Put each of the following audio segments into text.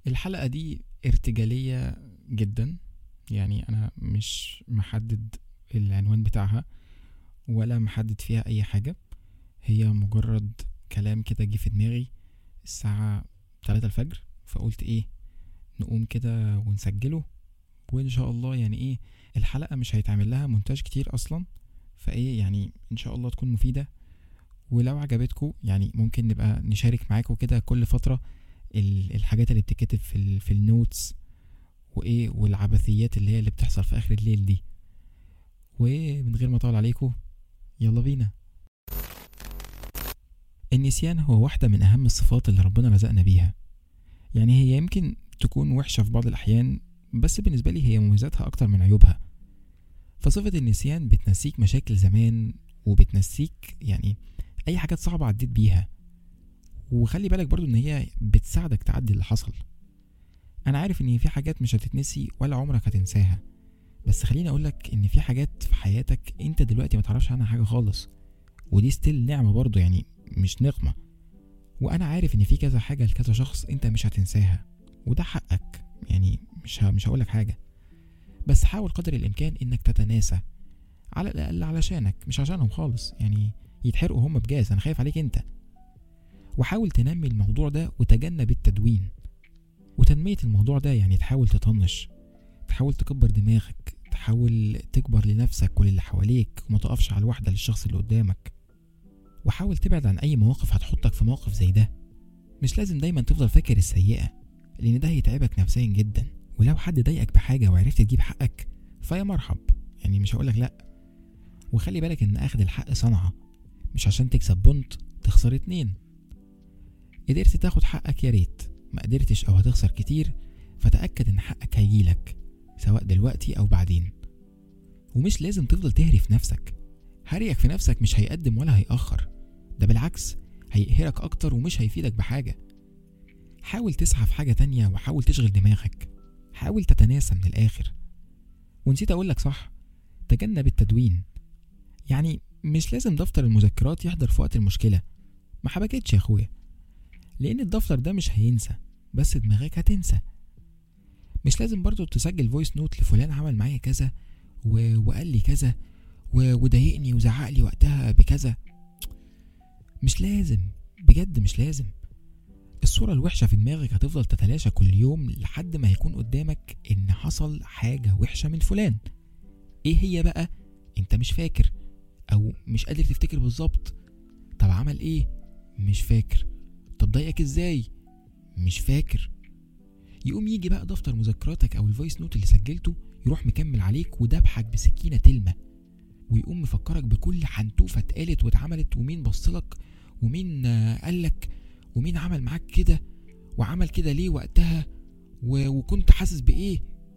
الحلقة دي ارتجالية جدا يعني أنا مش محدد العنوان بتاعها ولا محدد فيها أي حاجة هي مجرد كلام كده جه في دماغي الساعة تلاتة الفجر فقلت ايه نقوم كده ونسجله وان شاء الله يعني ايه الحلقة مش هيتعمل لها مونتاج كتير اصلا فايه يعني ان شاء الله تكون مفيدة ولو عجبتكم يعني ممكن نبقى نشارك معاكم كده كل فترة ال- الحاجات اللي بتتكتب في ال في النوتس وايه والعبثيات اللي هي اللي بتحصل في اخر الليل دي ومن غير ما اطول عليكم يلا بينا النسيان هو واحدة من أهم الصفات اللي ربنا رزقنا بيها يعني هي يمكن تكون وحشة في بعض الأحيان بس بالنسبة لي هي مميزاتها أكتر من عيوبها فصفة النسيان بتنسيك مشاكل زمان وبتنسيك يعني أي حاجات صعبة عديت بيها وخلي بالك برضو إن هي بتساعدك تعدي اللي حصل أنا عارف إن في حاجات مش هتتنسي ولا عمرك هتنساها بس خليني أقولك إن في حاجات في حياتك أنت دلوقتي ما تعرفش عنها حاجة خالص ودي ستيل نعمة برضو يعني مش نقمة وأنا عارف إن في كذا حاجة لكذا شخص أنت مش هتنساها وده حقك يعني مش ه... مش هقولك حاجة بس حاول قدر الإمكان إنك تتناسى على الأقل علشانك مش عشانهم خالص يعني يتحرقوا هم بجاز أنا خايف عليك أنت وحاول تنمي الموضوع ده وتجنب التدوين وتنمية الموضوع ده يعني تحاول تطنش تحاول تكبر دماغك تحاول تكبر لنفسك وللي حواليك وما تقفش على الواحدة للشخص اللي قدامك وحاول تبعد عن أي مواقف هتحطك في موقف زي ده مش لازم دايما تفضل فاكر السيئة لأن ده هيتعبك نفسيا جدا ولو حد ضايقك بحاجة وعرفت تجيب حقك فيا مرحب يعني مش هقولك لأ وخلي بالك إن أخد الحق صنعة مش عشان تكسب بونت تخسر اتنين قدرت تاخد حقك يا ريت ما قدرتش أو هتخسر كتير فتأكد إن حقك هيجيلك سواء دلوقتي أو بعدين ومش لازم تفضل تهري في نفسك هريك في نفسك مش هيقدم ولا هيأخر ده بالعكس هيقهرك أكتر ومش هيفيدك بحاجة حاول تسعى في حاجة تانية وحاول تشغل دماغك حاول تتناسى من الآخر ونسيت أقولك صح تجنب التدوين يعني مش لازم دفتر المذكرات يحضر في وقت المشكلة ما حبكتش يا أخويا لأن الدفتر ده مش هينسى بس دماغك هتنسى مش لازم برضو تسجل فويس نوت لفلان عمل معايا كذا و... وقال لي كذا و... وضايقني وزعق لي وقتها بكذا مش لازم بجد مش لازم الصورة الوحشة في دماغك هتفضل تتلاشى كل يوم لحد ما هيكون قدامك إن حصل حاجة وحشة من فلان إيه هي بقى؟ أنت مش فاكر أو مش قادر تفتكر بالظبط طب عمل إيه؟ مش فاكر طب ضايقك إزاي؟ مش فاكر يقوم يجي بقى دفتر مذكراتك أو الفويس نوت اللي سجلته يروح مكمل عليك ودبحك بسكينة تلمة ويقوم مفكرك بكل حنتوفة اتقالت واتعملت ومين بصلك ومين آه، قالك ومين عمل معاك كده وعمل كده ليه وقتها و... وكنت حاسس بإيه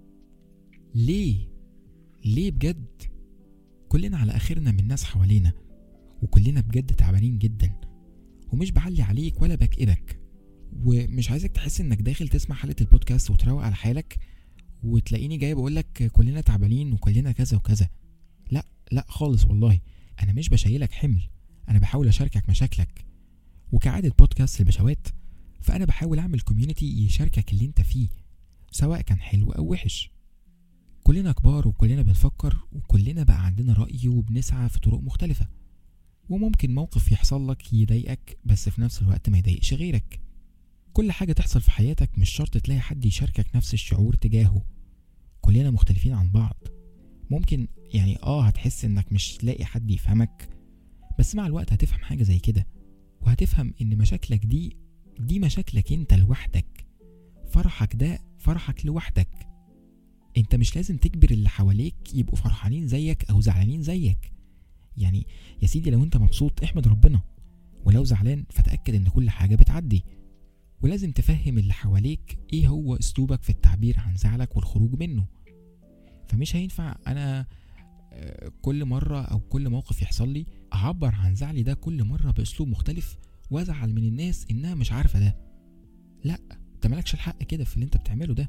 ليه ليه بجد كلنا على آخرنا من ناس حوالينا وكلنا بجد تعبانين جدا ومش بعلي عليك ولا بكئبك ومش عايزك تحس انك داخل تسمع حلقة البودكاست وتروق على حالك وتلاقيني جاي بقولك كلنا تعبانين وكلنا كذا وكذا لا لا خالص والله انا مش بشيلك حمل انا بحاول اشاركك مشاكلك وكعادة بودكاست البشوات فانا بحاول اعمل كوميونتي يشاركك اللي انت فيه سواء كان حلو او وحش كلنا كبار وكلنا بنفكر وكلنا بقى عندنا رأي وبنسعى في طرق مختلفة وممكن موقف يحصل لك يضايقك بس في نفس الوقت ما يضايقش غيرك كل حاجة تحصل في حياتك مش شرط تلاقي حد يشاركك نفس الشعور تجاهه كلنا مختلفين عن بعض ممكن يعني اه هتحس انك مش لاقي حد يفهمك بس مع الوقت هتفهم حاجة زي كده وهتفهم ان مشاكلك دي دي مشاكلك انت لوحدك فرحك ده فرحك لوحدك انت مش لازم تجبر اللي حواليك يبقوا فرحانين زيك او زعلانين زيك يعني يا سيدي لو انت مبسوط احمد ربنا ولو زعلان فتأكد ان كل حاجة بتعدي ولازم تفهم اللي حواليك ايه هو اسلوبك في التعبير عن زعلك والخروج منه فمش هينفع انا آه، كل مرة او كل موقف يحصل لي اعبر عن زعلي ده كل مرة باسلوب مختلف وازعل من الناس انها مش عارفة ده لا انت مالكش الحق كده في اللي انت بتعمله ده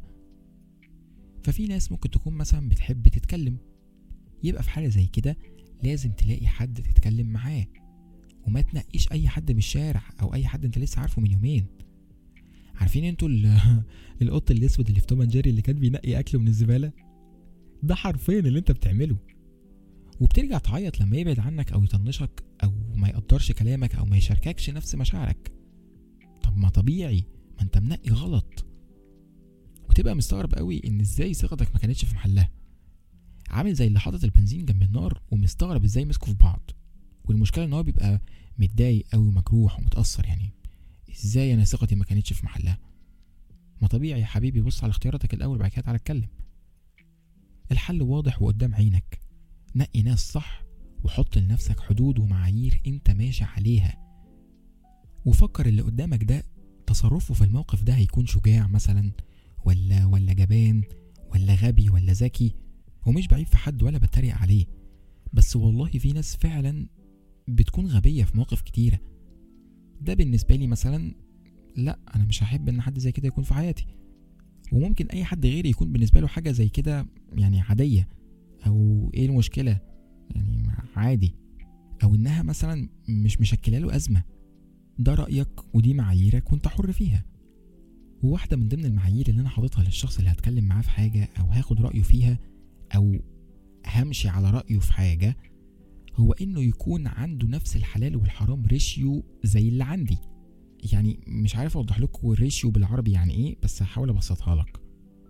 ففي ناس ممكن تكون مثلا بتحب تتكلم يبقى في حالة زي كده لازم تلاقي حد تتكلم معاه وما تنقيش اي حد من الشارع او اي حد انت لسه عارفه من يومين عارفين انتوا ال- القط الاسود اللي في توم أند جيري اللي كان بينقي اكله من الزباله ده حرفيا اللي انت بتعمله وبترجع تعيط لما يبعد عنك او يطنشك او ما يقدرش كلامك او ما يشارككش نفس مشاعرك طب ما طبيعي ما انت منقي غلط وتبقى مستغرب قوي ان ازاي ثقتك ما كانتش في محلها عامل زي اللي حاطط البنزين جنب النار ومستغرب ازاي مسكوا في بعض والمشكله ان هو بيبقى متضايق قوي ومجروح ومتاثر يعني ازاي انا ثقتي ما كانتش في محلها ما طبيعي يا حبيبي بص على اختياراتك الاول بعد كده تعالى اتكلم الحل واضح وقدام عينك نقي ناس صح وحط لنفسك حدود ومعايير انت ماشي عليها وفكر اللي قدامك ده تصرفه في الموقف ده هيكون شجاع مثلا ولا ولا جبان ولا غبي ولا ذكي ومش بعيب في حد ولا بتريق عليه بس والله في ناس فعلا بتكون غبية في مواقف كتيرة ده بالنسبة لي مثلا لا أنا مش هحب إن حد زي كده يكون في حياتي وممكن أي حد غيري يكون بالنسبة له حاجة زي كده يعني عادية أو إيه المشكلة يعني عادي أو إنها مثلا مش مشكلة له أزمة ده رأيك ودي معاييرك وأنت حر فيها وواحدة من ضمن المعايير اللي أنا حاططها للشخص اللي هتكلم معاه في حاجة أو هاخد رأيه فيها أو همشي على رأيه في حاجة هو إنه يكون عنده نفس الحلال والحرام ريشيو زي اللي عندي يعني مش عارف أوضح لكم الريشيو بالعربي يعني إيه بس هحاول أبسطها لك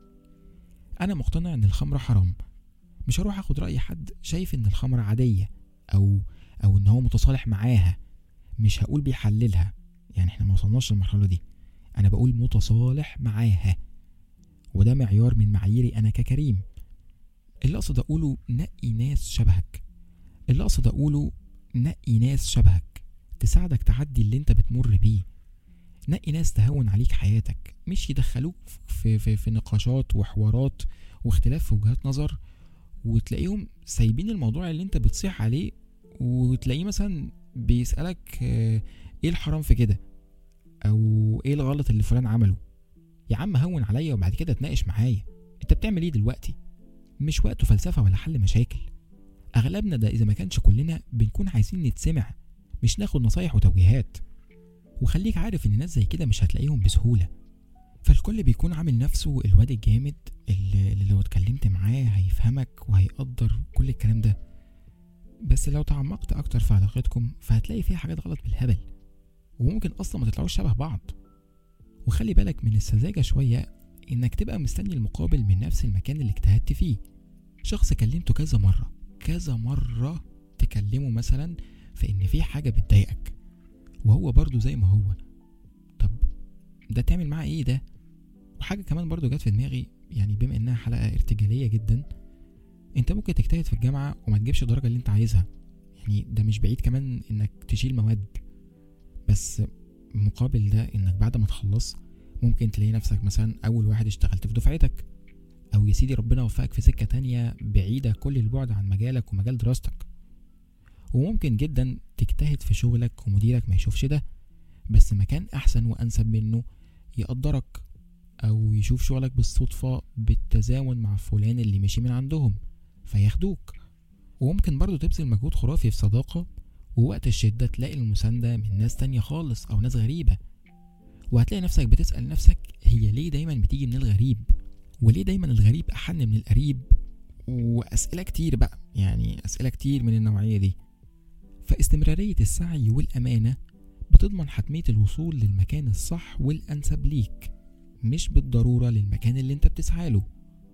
أنا مقتنع إن الخمرة حرام مش هروح أخد رأي حد شايف إن الخمرة عادية أو أو إن هو متصالح معاها مش هقول بيحللها يعني إحنا ما وصلناش للمرحلة دي أنا بقول متصالح معاها وده معيار من معاييري أنا ككريم اللي أقصد أقوله نقي ناس شبهك اللي أقصد أقوله نقي ناس شبهك تساعدك تعدي اللي أنت بتمر بيه نقي ناس تهون عليك حياتك مش يدخلوك في, في, في نقاشات وحوارات واختلاف في وجهات نظر وتلاقيهم سايبين الموضوع اللي انت بتصيح عليه وتلاقيه مثلا بيسألك آه، ايه الحرام في كده او ايه الغلط اللي فلان عمله يا عم هون عليا وبعد كده اتناقش معايا انت بتعمل ايه دلوقتي مش وقته فلسفة ولا حل مشاكل اغلبنا ده اذا ما كانش كلنا بنكون عايزين نتسمع مش ناخد نصايح وتوجيهات وخليك عارف ان ناس زي كده مش هتلاقيهم بسهولة فالكل بيكون عامل نفسه الواد الجامد اللي, اللي لو اتكلمت معاه هيفهمك وهيقدر كل الكلام ده بس لو تعمقت اكتر في علاقتكم فهتلاقي فيها حاجات غلط بالهبل وممكن اصلا ما تطلعوش شبه بعض وخلي بالك من السذاجة شوية انك تبقى مستني المقابل من نفس المكان اللي اجتهدت فيه شخص كلمته كذا مرة كذا مرة تكلمه مثلا في ان في حاجة بتضايقك وهو برضو زي ما هو طب ده تعمل معاه ايه ده وحاجة كمان برضو جت في دماغي يعني بما انها حلقة ارتجالية جدا انت ممكن تجتهد في الجامعة وما تجيبش الدرجة اللي انت عايزها يعني ده مش بعيد كمان انك تشيل مواد بس مقابل ده انك بعد ما تخلص ممكن تلاقي نفسك مثلا اول واحد اشتغلت في دفعتك او يا سيدي ربنا وفقك في سكة تانية بعيدة كل البعد عن مجالك ومجال دراستك وممكن جدا تجتهد في شغلك ومديرك ما يشوفش ده بس مكان احسن وانسب منه يقدرك او يشوف شغلك بالصدفة بالتزامن مع فلان اللي مشي من عندهم فياخدوك وممكن برضو تبذل مجهود خرافي في صداقة ووقت الشدة تلاقي المساندة من ناس تانية خالص أو ناس غريبة وهتلاقي نفسك بتسأل نفسك هي ليه دايما بتيجي من الغريب وليه دايما الغريب أحن من القريب وأسئلة كتير بقى يعني أسئلة كتير من النوعية دي فاستمرارية السعي والأمانة بتضمن حتمية الوصول للمكان الصح والأنسب ليك مش بالضرورة للمكان اللي انت بتسعى له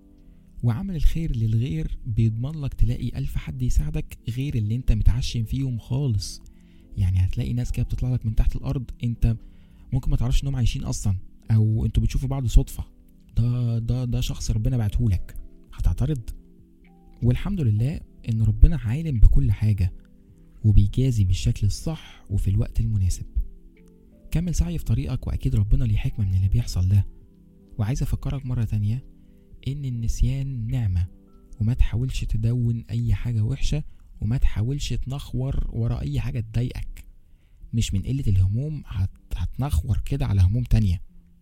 وعمل الخير للغير بيضمن لك تلاقي ألف حد يساعدك غير اللي انت متعشم فيهم خالص يعني هتلاقي ناس كده بتطلع لك من تحت الأرض انت ممكن ما تعرفش انهم عايشين أصلا أو انتوا بتشوفوا بعض صدفة ده ده ده شخص ربنا بعتهولك هتعترض والحمد لله ان ربنا عالم بكل حاجة وبيجازي بالشكل الصح وفي الوقت المناسب كمل سعي في طريقك وأكيد ربنا ليه حكمة من اللي بيحصل ده وعايز أفكرك مرة تانية إن النسيان نعمة وما تحاولش تدون أي حاجة وحشة وما تحاولش تنخور ورا أي حاجة تضايقك مش من قلة الهموم هت... هتنخور كده على هموم تانية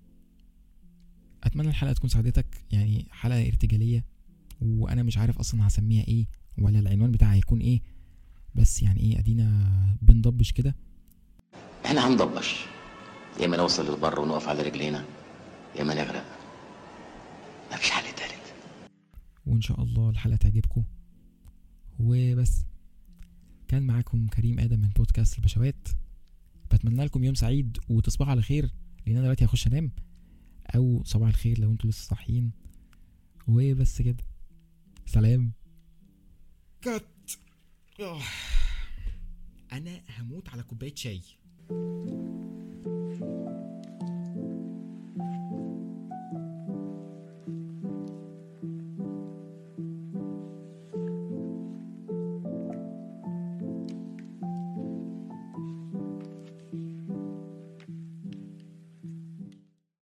أتمنى الحلقة تكون ساعدتك يعني حلقة ارتجالية وأنا مش عارف أصلا هسميها إيه ولا العنوان بتاعها هيكون إيه بس يعني إيه أدينا بنضبش كده احنا هنضبش يا اما نوصل للبر ونقف على رجلينا يا ما نغرق مفيش حل تالت وان شاء الله الحلقه تعجبكم وبس كان معاكم كريم ادم من بودكاست البشوات بتمنى لكم يوم سعيد وتصبحوا على خير لان انا دلوقتي هخش انام او صباح الخير لو انتوا لسه صاحيين وبس كده سلام كات انا هموت على كوبايه شاي